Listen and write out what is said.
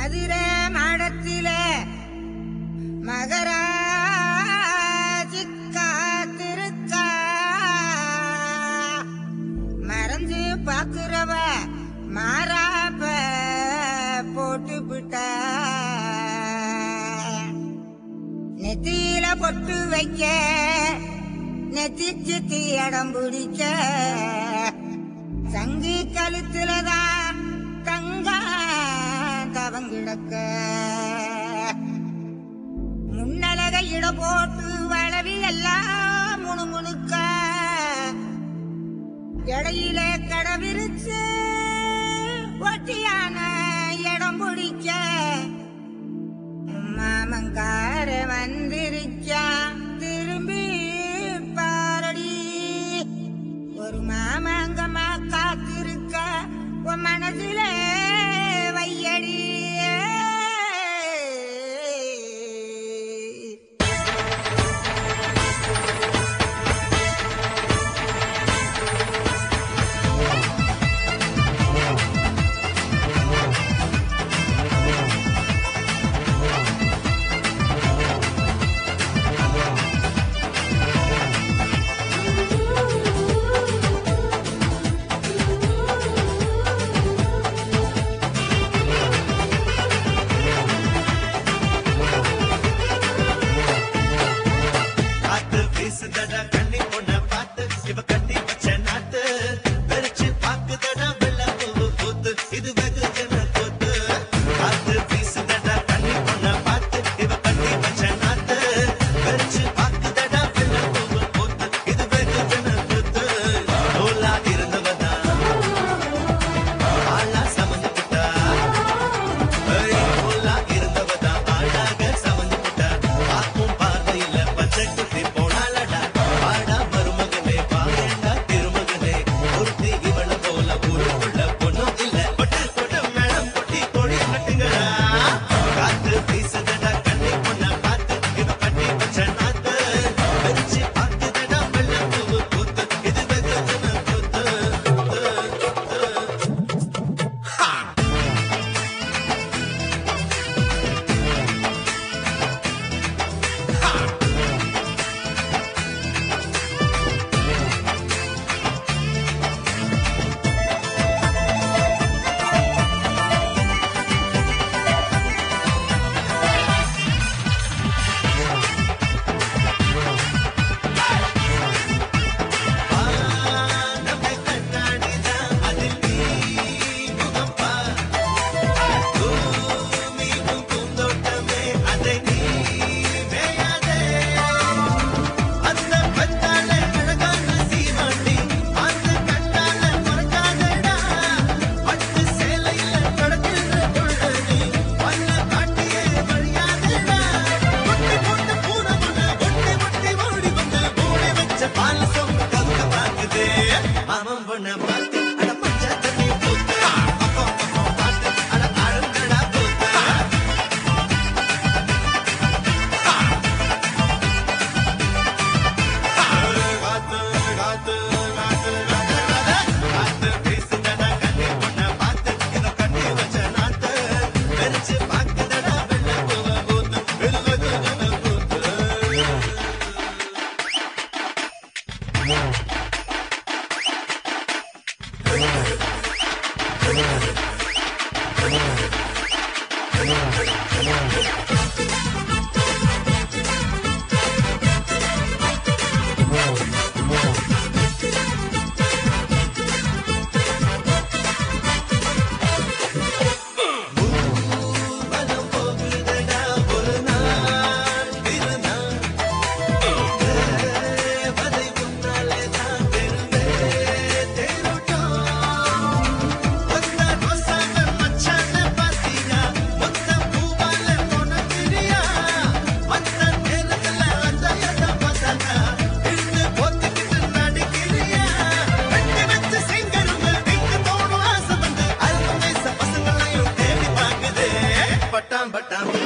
மதுரை மாடத்திலே மகராஜி காத்திருக்கா மறைஞ்சு பாக்குறவ மாறாப்ப போட்டு விட்டா நெத்தியில பொட்டு வைக்க நெத்தி சித்தி இடம் பிடிக்க சங்கி கழுத்துலதான் தங்க தவங்கிடக்க முன்னலக இட போட்டு வளவி எல்லாம் முணுமுணுக்க இடையில கடவிரிச்சு ஒட்டியான இடம் பிடிக்க மாமங்கார வந்திருச்சா திரும்பி பாரடி ஒரு மாமங்கம்மா காத்திருக்க உன் மனசுல வையடி காத்து வீசுதடா கண்ணி பொண்ண பார்த்து இவ கட்டி வச்ச நாத்து வெறிச்சு பாக்குதடா வெள்ள பூவு பூத்து இது வெகு ஜன கூத்து காத்து வீசுதடா கண்ணி பொண்ண பார்த்து இவ கட்டி வச்ச நாத்து வெறிச்சு பாக்குதடா வெள்ள பூவு பூத்து இது வெகு ஜன கூத்து நூலா இருந்தவதா ஆளா சமந்து விட்டா நூலா இருந்தவதா ஆளாக சமந்து விட்டா ஆக்கும் பார்வையில பச்சை குத்தி போனாலடா வாடா மருமகனே பாயண்டா திருமகனே ஒருத்தி இவள போல ஊருக்குள்ள பொண்ணும் இல்ல பட்டு போட்டு மேளம் கொட்டி கோழி கட்டுங்கடா காத்து வீசுதடா கண்ணி பொண்ண பார்த்து இவ கட்டி வச்ச நாத்து வெறிச்சு பார்க்குதடா வெள்ள பூவு பூத்து இது வெகு ஜன கூத்து நம்ம கண்ணாடிதான் அதில் நீ முகம் பார் பூமியும் பூந்தோட்டமே அதை நீ மேயாதே அந்த பத்தால அழகான சீமாட்டி அந்த கண்டால மறக்காதடா பட்டு சேலையில நடக்கிற பொழுது வல்ல காட்டியே வழியாதடா ஒட்டி போட்ட பூனமுன ஒட்டி ஒட்டி ஓடி வந்து மூடி வச்ச பால் சொம்பு கவுக்க பாக்குதே மாமன் பொண்ண பார்த்து அட பச்சை தண்ணி பூத்து அப்போ அப்போ பார்த்து அட அழுங்கடா பூத்து காத்து காத்து காத்து காத்து வீசுதடா கண்ணி பொண்ண பார்த்து இத கட்டி வச்ச நாத்து வெறிச்சு பாக்குதடா வெள்ள பூவ பூத்து வெகு வெகு ஜன கூத்து மனம் போகுதடா ஒரு நாள் திருநாள் தேவதை உன்னாலே தான் தெருவே தேரோட்டம் ஒத்த ரோசான மச்சான பாத்தியா ஒத்த பூவால உனக்கிறியா வந்த நேரத்துல அந்த இடம் பார்த்தாக்கா இருந்து போத்திக்கிட்டு நடிக்கிறியா வெட்டி வச்ச செங்கரும்பு விட்டு போடும் ஆசை வந்து அல்ப வயசு பசங்களையும் தேடி பார்க்குதே பட்டாம் பட்டாம்